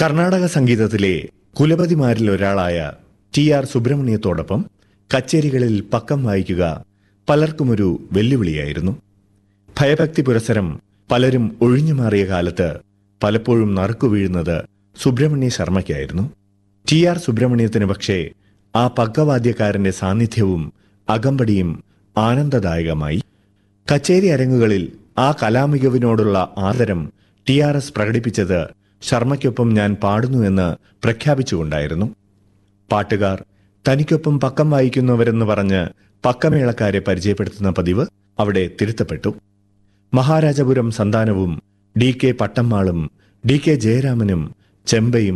കർണാടക സംഗീതത്തിലെ കുലപതിമാരിൽ ഒരാളായ T R സുബ്രഹ്മണ്യത്തോടൊപ്പം കച്ചേരികളിൽ പക്കം വായിക്കുക പലർക്കുമൊരു വെല്ലുവിളിയായിരുന്നു ഭയഭക്തി പുരസരം പലരും ഒഴിഞ്ഞുമാറിയ കാലത്ത് പലപ്പോഴും നറുക്കു വീഴുന്നത് സുബ്രഹ്മണ്യ ശർമ്മയ്ക്കായിരുന്നു ടി ആർ സുബ്രഹ്മണ്യത്തിന് പക്ഷേ ആ പക്കവാദ്യക്കാരന്റെ സാന്നിധ്യവും അകമ്പടിയും ആനന്ദദായകമായി കച്ചേരി അരങ്ങുകളിൽ ആ കലാമികവിനോടുള്ള ആദരം ടി ആർ എസ് പ്രകടിപ്പിച്ചത് ശർമ്മയ്ക്കൊപ്പം ഞാൻ പാടുന്നുവെന്ന് പ്രഖ്യാപിച്ചുകൊണ്ടായിരുന്നു പാട്ടുകാർ തനിക്കൊപ്പം പക്കം വായിക്കുന്നവരെന്ന് പറഞ്ഞ് പക്കമേളക്കാരെ പരിചയപ്പെടുത്തുന്ന പതിവ് അവിടെ തിരുത്തപ്പെട്ടു മഹാരാജപുരം സന്താനവും ഡി കെ പട്ടമ്മാളും ഡി കെ ജയരാമനും ചെമ്പയും